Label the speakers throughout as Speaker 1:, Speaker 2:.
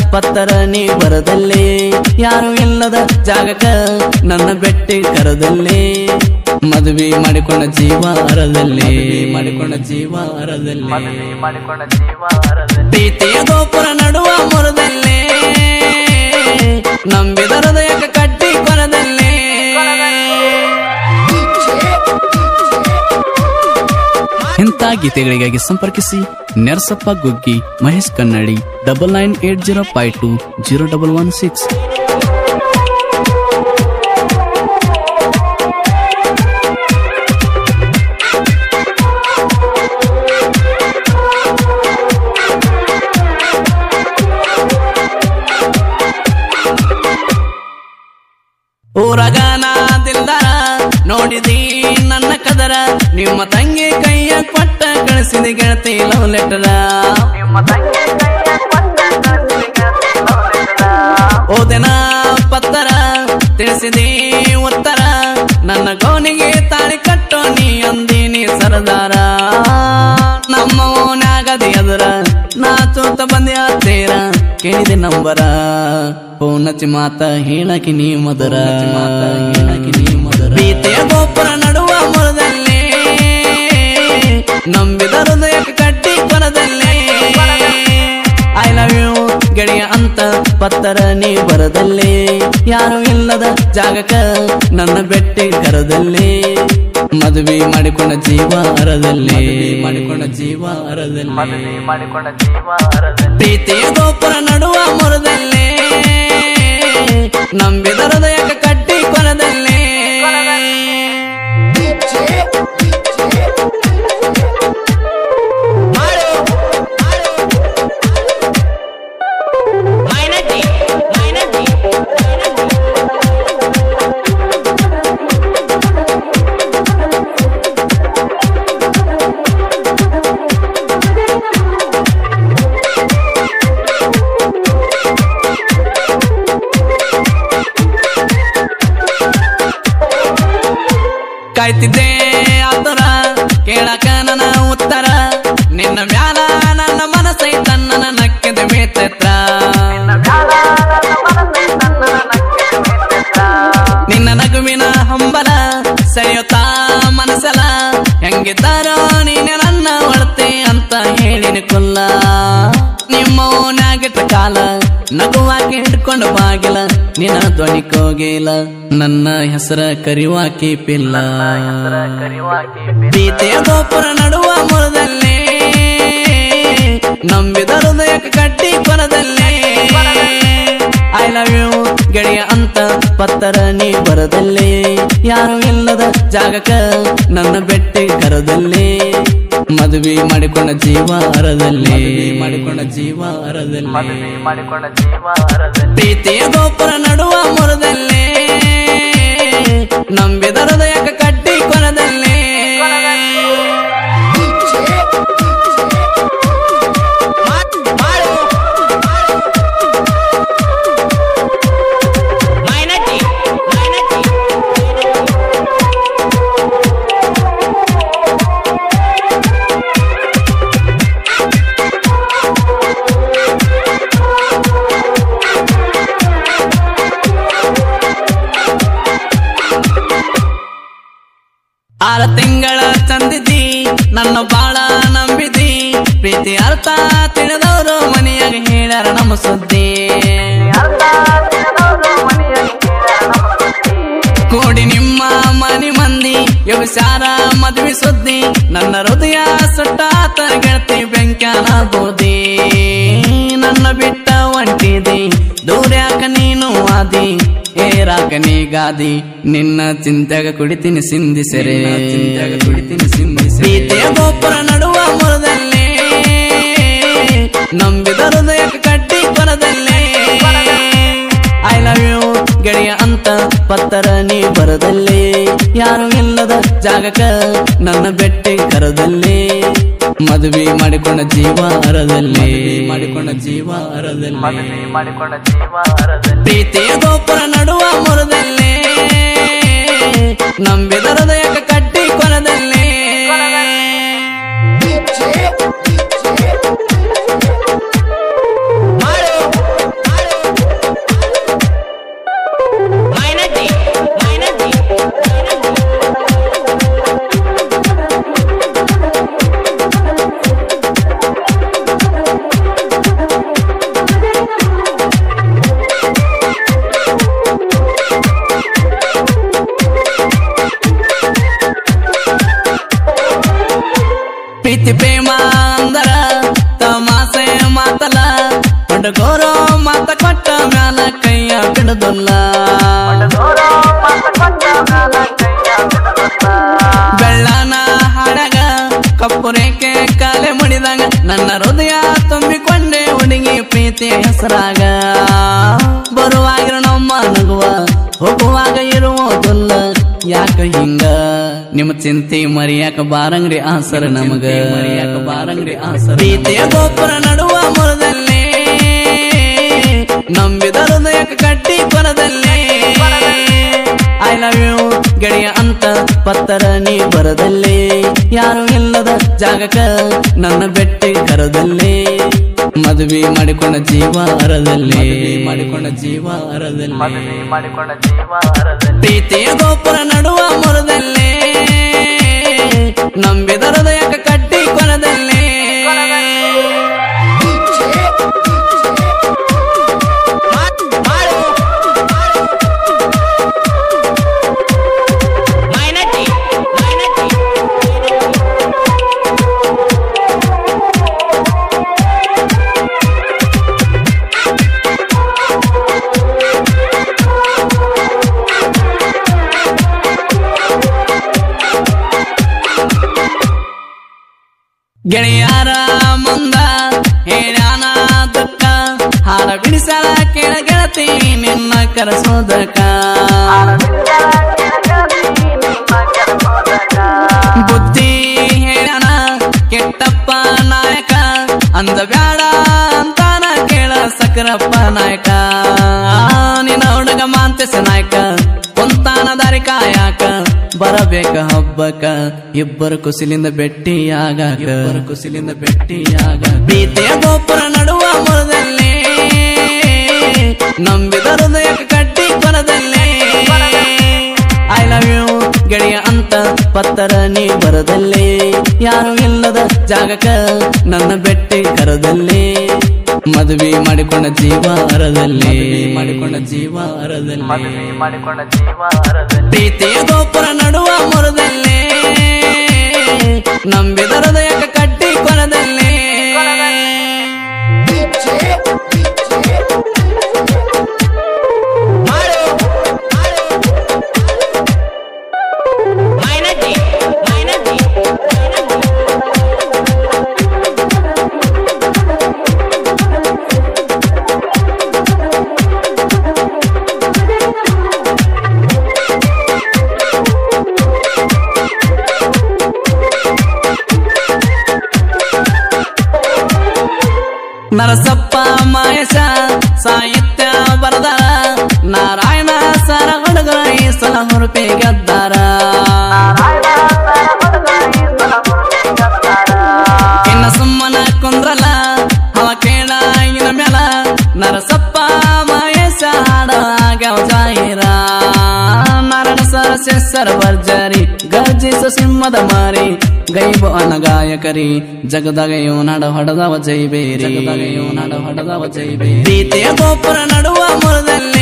Speaker 1: ಪತ್ತರ ನೀ ಬರದಲ್ಲಿ ಯಾರು ಇಲ್ಲದ ಜಾಗಕ್ಕ ನನ್ನ ಬೆಟ್ಟಿ ಕರದಲ್ಲಿ ಮದುವೆ ಮಾಡಿಕೊಂಡ ಜೀವ ಅರದಲ್ಲಿ ಮಾಡಿಕೊಂಡ ಜೀವ ಅರದಲ್ಲಿ
Speaker 2: ಮಾಡಿಕೊಂಡ ಜೀವ ಹರದಲ್ಲಿ
Speaker 1: ಪ್ರೀತಿಯ ಗೋಪುರ ನಡುವ ಮುರದಲ್ಲಿ ನಂಬಿದ ಹೃದಯಕ್ಕೆ ಕಟ್ಟಿ ಕೊರದಲ್ಲಿ ಇಂಥ ಗೀತೆಗಳಿಗಾಗಿ ಸಂಪರ್ಕಿಸಿ ನೆರಸಪ್ಪ ಗುಗ್ಗಿ ಮಹೇಶ್ ಕನ್ನಡಿ double nine eight zero five two zero double one six ಊರಗನ ದಿಲ್ದಾರ ನೋಡಿದಿ ನನ್ನ ಕದರ ನಿಮ್ಮ ತಂಗಿ ಕೈಯ ಕೊಟ್ಟ ಕಳಿಸಿದ ಗೆಳತಿ ಲವ್ ಲೆಟರ
Speaker 2: ನಿಮ್ಮ ತಂಗಿ ಕೈಯ ಕೊಟ್ಟ ಕಳಿಸಿದ love letter.
Speaker 1: ಓದೆನ ಪತ್ತರ ತಿಳಿಸಿದಿ ಉತ್ತರ ನನ್ನ ಗೋನಿಗೆ ತಾಳಿ ಕಟ್ಟೋ ನೀ ಅಂದಿನಿ ಸರದಾರ ನಮ್ಮ ಓನ್ಯಾಗದಿ ಅದರ ನಾ ಚೋತ ಬಂದೆ ಹತ್ತೇರ ಕೇಳಿದೆ ನಂಬರ ಫೋನ್ ಹಚ್ಚಿ ಮಾತ ಹೇಳಕಿ ನೀ ಮದರ ಮಾತ ಹೇಳಕಿ ನೀ ಮದರ ಪ್ರೀತಿಯ ಗೋಪುರ ನಡುವ ಮುರದಲ್ಲಿ ನಂಬಿದ ಹೃದಯಕ್ಕೆ ಕಟ್ಟಿ ಕೊರದಲ್ಲಿ ಐ ಲವ್ ಯು ಗೆಳೆಯ ಅಂತ ಪತ್ತರ ನೀ ಬರದಲ್ಲಿ ಯಾರು ಇಲ್ಲದ ಜಾಗಕ್ಕ ನನ್ನ ಬೆಟ್ಟಿ ಕರದಲ್ಲಿ ಮದುವೆ ಮಾಡಿಕೊಂಡ ಜೀವ ಅರದಲ್ಲಿ ಮಾಡಿಕೊಂಡ ಜೀವ ಅರದಲ್ಲಿ
Speaker 2: ಮದುವೆ ಮಾಡಿಕೊಂಡ ಜೀವ ಹರದಲ್ಲಿ
Speaker 1: ಪ್ರೀತಿಯ ಗೋಪುರ ನಡುವ ಮುರದಲ್ಲಿ ನಂಬಿದ ಹೃದಯಕ್ಕೆ ಕಟ್ಟಿ ಕೊರದಲ್ಲಿ ಕಾಯ್ತಿದ್ದೆ ಆತರ ಕೇಳಕ ನನ್ನ ಉತ್ತರ ನಿನ್ನ ಮ್ಯಾಲ ನನ್ನ ಮನಸ್ಸೈತ ನನ್ನ ನಕ್ಕಿದ ಮೇತ್ರ
Speaker 2: ನಿನ್ನ ಮ್ಯಾಲ ನನ್ನ ಮನಸ್ಸೇ ನನ್ನ ನಕ್ಕಿದ ಮೇಲೆತ್ತ.
Speaker 1: ನಿನ್ನ ನಗುವಿನ ಹಂಬಲ ಸೆಳೆಯುತ್ತ ಮನಸಲ ಹೆಂಗಿದ್ದಾರೋ ನೀನೆ ನನ್ನ ಒಳತೆ ಅಂತ ಹೇಳಿನ ಕುಲ್ಲ ನಿಮ್ಮ ಓನ್ಯಾಗಿಟ್ಟ ಕಾಲ ನಗುವಾಕಿ ಹಿಡ್ಕೊಂಡು ಬಾಗಿಲ ನಿನ್ನ ಧ್ವನಿ ಕೋಗಿಲ ನನ್ನ ಹೆಸರ ಕರಿವಾಕಿ ಪಿಲ್ಲ
Speaker 2: ಕರಿವಾಗಿ
Speaker 1: ಪ್ರೀತಿಯ ಗೋಪುರ ನಡುವ ಮುರದಲ್ಲಿ ನಂಬಿದ ಹೃದಯಕ್ಕೆ ಕಟ್ಟಿ ಕೊರದಲ್ಲಿ ಐ ಲವ್ ಯು ಗೆಳೆಯ ಅಂತ ಪತ್ತರ ನೀ ಬರದಲ್ಲಿ ಯಾರು ಇಲ್ಲದ ಜಾಗಕ್ಕ ನನ್ನ ಬೆಟ್ಟಿ ಕರದಲ್ಲಿ ಮದುವೆ ಮಾಡಿಕೊಂಡ ಜೀವ ಅರದಲ್ಲಿ ಮಾಡಿಕೊಂಡ ಜೀವ ಅರದಲ್ಲಿ
Speaker 2: ಮದುವೆ ಮಾಡಿಕೊಂಡ ಜೀವ ಹರದಲ್ಲಿ
Speaker 1: ಪ್ರೀತಿಯ ಗೋಪುರ ನಡುವ ಮುರದಲ್ಲಿ ನಂಬಿದ ಹೃದಯಕ್ಕೆ ಕಟ್ಟಿ ಕೊರದಲ್ಲಿ ಆರ ತಿಂಗಳ ಚಂದಿದ್ದಿ ನನ್ನ ಬಾಳ ನಂಬಿದಿ ಪ್ರೀತಿ ಅರ್ಥ ತಿಳಿದವರು ಮನೆಯಾಗ ಹೇಳ್ಯಾರ ನಮ್ಮ ಸುದ್ದಿ
Speaker 2: ಅರ್ಧ ದಿನದವರು ಮನೆಯಲ್ಲಿ ಕೇಳ್ಯಾರ ನಮ್ಮ ಸುದ್ದಿ.
Speaker 1: ಕೂಡಿ ನಿಮ್ಮ ಮನೆ ಮಂದಿ ವ್ಯವಸಾರ ಮದ್ವೆ ಸುದ್ದಿ ನನ್ನ ಹೃದಯ ಸುಟ್ಟಾತ ಗೆಳತಿ ಬೆಂಕ್ಯಾನ ಬೋದಿ ನನ್ನ ಬಿಟ್ಟ ಒಂಟಿದಿ ದೂರ್ಯಾಕ ನೀನು ಆದಿ ಏರಾಕ ನೀ ಗಾದಿ ನಿನ್ನ ಚಿಂತ್ಯಾಗ ಕುಡಿತೀನಿ ಸಿಂಧಿ ಸೆರೆ ಚಿಂತ್ಯಾಗ ಕುಡಿತೀನಿ ಸಿಂಧಿ ಪ್ರೀತಿಯ ಗೋಪುರ ನಡುವ ಮುರದಲ್ಲಿ ನಂಬಿದ ಹೃದಯಕ್ಕೆ ಕಟ್ಟಿ ಕೊರದಲ್ಲಿ ಐ ಲವ್ ಯು ಗೆಳೆಯ ಅಂತ ಪತ್ತರ ನೀ ಬರದಲ್ಲಿ ಯಾರು ಇಲ್ಲದ ಜಾಗಕ್ಕ ನನ್ನ ಬೆಟ್ಟಿ ಕರದಲ್ಲಿ ಮದುವೆ ಮಾಡಿಕೊಂಡ ಜೀವ ಅರದಲ್ಲಿ ಮಾಡಿಕೊಂಡ ಜೀವ ಅರದಲ್ಲಿ
Speaker 2: ಮದುವೆ ಮಾಡಿಕೊಂಡ ಜೀವ ಹರದಲ್ಲಿ
Speaker 1: ಪ್ರೀತಿಯ ಗೋಪುರ ನಡುವ ಮುರದಲ್ಲಿ ನಂಬಿದ ಹೃದಯಕ್ಕೆ ಕಟ್ಟಿ ಕೊರದಲ್ಲಿ ಪ್ರೀತಿ ಪ್ರೇಮ ಅಂದರ ತಮಾಸೆ ಮಾತಲ ಹುಡುಗೋರೋ ಮಾತ ಕೊಟ್ಟ ಮ್ಯಾಲ ಕೈಯ ಬಿಡುದಿಲ್ಲ
Speaker 2: ಹುಡುಗರು ಮಾತ ಕೊಟ್ಟ ಮ್ಯಾಲ ಕೈಯ ಬಿಡುದಿಲ್ಲ.
Speaker 1: ಬೆಳ್ಳನ ಹಾಡಗ ಕಪ್ಪು ರೇಖೆ ಕಾಲೆ ಮುಡಿದಾಗ ನನ್ನ ಹೃದಯ ತುಂಬಿಕೊಂಡೆ ಹುಡುಗಿ ಪ್ರೀತಿಯ ಹೆಸರಾಗ ಬರುವಾಗ ನಮ್ಮ ನಗುವ ಹೋಗುವಾಗ ಇರುವುದಿಲ್ಲ ಯಾಕ ಹಿಂಗ ನಿಮ್ಮ ಚಿಂತೆ ಮರಿಯಾಕ ಬಾರಂಗ್ರಿ ಆಸರ ನಮಗ ಮರಿಯಾಕ ಬಾರಂಗ್ರಿ ಆಸರ ಪ್ರೀತಿಯ ಗೋಪುರ ನಡುವ ಮುರದಲ್ಲೇ ನಂಬಿದ ಹೃದಯಕ್ಕೆ ಕಟ್ಟಿ ಕೊರದಲ್ಲೇ ಐ ಲವ್ ಯು ಗೆಳೆಯ ಅಂತ ಪತ್ತರ ನೀ ಬರದಲ್ಲೇ ಯಾರು ಇಲ್ಲದ ಜಾಗಕ ನನ್ನ ಬೆಟ್ಟಿ ಕರದಲ್ಲೇ ಮದುವೆ ಮಾಡಿಕೊಂಡ ಜೀವ ಅರದಲ್ಲೇ ಮಾಡಿಕೊಂಡ ಜೀವ ಅರದಲ್ಲೇ
Speaker 2: ಮದುವೆ ಮಾಡಿಕೊಂಡ ಜೀವ ಹರದಲ್ಲಿ.
Speaker 1: ಪ್ರೀತಿಯ ಗೋಪುರ ನಡುವ ಮುರದಲ್ಲೇ ನಂಬಿದ ಹೃದಯಕ ಕಟ್ಟಿ ಕೊರದಲ್ಲೇ ಗೆಳೆಯರ ಮುಂದ ಹೇಳ್ಯಾನ ದುಃಖ ಹಾರ ಬಿಡಿಸಲ ಕೇಳ ಗೆಳತಿ ನಿನ್ನ ಕರೆಸೋದಕ
Speaker 2: ಆನಂದರ ಕೆಳಗದಿ ನಿಮ್ಮ ಕೆಲಸೋದಕ.
Speaker 1: ಬುದ್ಧಿ ಹೇಳ್ಯಾನ ಕೆಟ್ಟಪ್ಪ ನಾಯಕ ಅಂದ ಬ್ಯಾಡ ಅಂತಾನ ಕೇಳ ಸಕರಪ್ಪ ನಾಯಕ ನಿನ್ನ ಹುಡುಗ ಮಾಂತೆಸ ನಾಯಕ ಕುಂತಾನ ದಾರಿ ಕಾಯಕ ಬರಬೇಕ ಹಬ್ಬಕ ಇಬ್ಬರು ಕುಸಿಲಿಂದ ಭೆಟ್ಟಿಯಾಗಾಕ ಇಬ್ಬರು ಕುಸಿಲಿಂದ ಭೆಟ್ಟಿಯಾಗ ಪ್ರೀತಿಯ ಗೋಪುರ ನಡುವ ಮುರದಲ್ಲೇ ನಂಬಿದ ಹೃದಯಕ್ಕೆ ಕಟ್ಟಿ ಕೊರದಲ್ಲೇ ಐ ಲವ್ ಯು ಗೆಳೆಯ ಅಂತ ಪತ್ತರ ನೀ ಬರದಲ್ಲೇ ಯಾರು ಇಲ್ಲದ ಜಾಗಕ ನನ್ನ ಬೆಟ್ಟಿ ಕರದಲ್ಲೇ ಮದುವೆ ಮಾಡಿಕೊಂಡ ಜೀವ ಅರದಲ್ಲೇ ಮಾಡಿಕೊಂಡ ಜೀವ ಅರದಲ್ಲೇ
Speaker 2: ಮದುವೆ ಮಾಡಿಕೊಂಡ ಜೀವ ಹರದಲ್ಲಿ.
Speaker 1: ಪ್ರೀತಿಯ ಗೋಪುರ ನಡುವ ಮುರದಲ್ಲೇ ನಂಬಿದ ಹೃದಯಕ್ಕೆ ಕಟ್ಟಿ ಕೊರದಲ್ಲೇ ನರಸಪ್ಪ ಮಾಯಸ ಸಾಹಿತ್ಯ ಬರದಾರ ನಾರಾಯಣ ಸರ ಹುಡುಗರ ಈ ಸಲ ಹುರುಪಿ ಗೆದ್ದಾರ
Speaker 2: ನಾರಾಯಣ ಸರ ಹುಡುಗ ಈ ಸಲ ಮುರುಗೇಗತ್ತಾರ.
Speaker 1: ಇನ್ನ ಸುಮ್ಮನ ಕುಂದ್ರಲ್ಲ ಅವ ಕೇಳ ಇನ ಮೇಲ ನರಸಪ್ಪ ಮಾಯಸ ಹಾಡ ಆಗ್ಯಾವ ಜಾಹಿರ ನಾರಾಯಣ ಸರ ಸೆಸರ ಭರ್ಜರಿ ಗರ್ಜಿಸ ಸಿಂಹದ ಮಾರಿ ಗೈಬ ಅನ ಗಾಯಕರಿ ಜಗದಾಗ ಇವ್ ನಡ ಹೊಡೆದವ ಜೈಬೇರಿ ಜಗದಾಗ ಇವ್ ನಡ ಹೊಡೆದವ ಜೈಬೇರಿ ಪ್ರೀತಿಯ ಗೋಪುರ ನಡುವ ಮುರದಲ್ಲೇ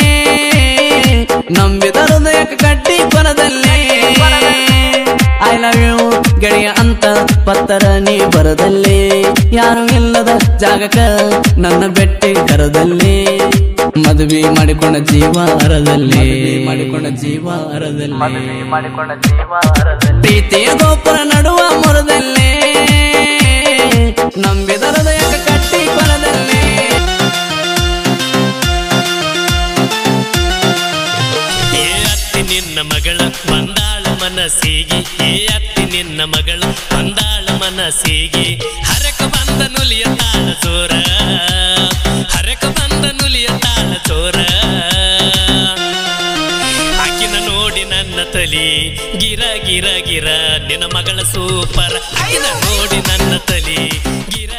Speaker 1: ನಂಬಿದ ಹೃದಯಕ್ಕೆ ಕಟ್ಟಿ ಕೊರದಲ್ಲೇ ಐ ಲವ್ ಯು ಗೆಳೆಯ ಅಂತ ಪತ್ತರ ನೀ ಬರದಲ್ಲೇ ಯಾರು ಇಲ್ಲದ ಜಾಗಕ ನನ್ನ ಬೆಟ್ಟಿ ಕರದಲ್ಲೇ ಮದುವೆ ಮಾಡಿಕೊಂಡ ಜೀವ ಅರದಲ್ಲೇ ಮಾಡಿಕೊಂಡ ಜೀವ ಅರದಲ್ಲೇ
Speaker 2: ಮದುವೆ ಮಾಡಿಕೊಂಡ ಜೀವ ಹರದಲ್ಲಿ.
Speaker 1: ಪ್ರೀತಿಯ ಗೋಪುರ ನಡುವ ಮುರದಲ್ಲೇ ನಂಬಿದ ಹೃದಯಕ್ಕೆ ಕಟ್ಟಿ ಕೊರದಲ್ಲೇ
Speaker 3: ಏ ಅತ್ತಿ ನಿನ್ನ ಮಗಳ ಬಂದಾಳ ಮನಸ್ಸಿಗೆ ಏ ಅತ್ತಿ ನಿನ್ನ ಮಗಳು ಬಂದಾಳ ಮನಸ್ಸಿಗೆ ಹರಕ ಬಂದ ನುಲಿಯ ತಾಳ ಚೋರ ಹರಕ ಬಂದ ನುಲಿಯ ತಾಳ ಚೋರ ಆಕಿನ ನೋಡಿ ನನ್ನ ತಲಿ ಗಿರ ಗಿರ ಗಿರ ನಿನ್ನ ಮಗಳ ಸೂಪರ್ ಆಕಿನ ನೋಡಿ ನನ್ನ ತಲಿ ಗಿರ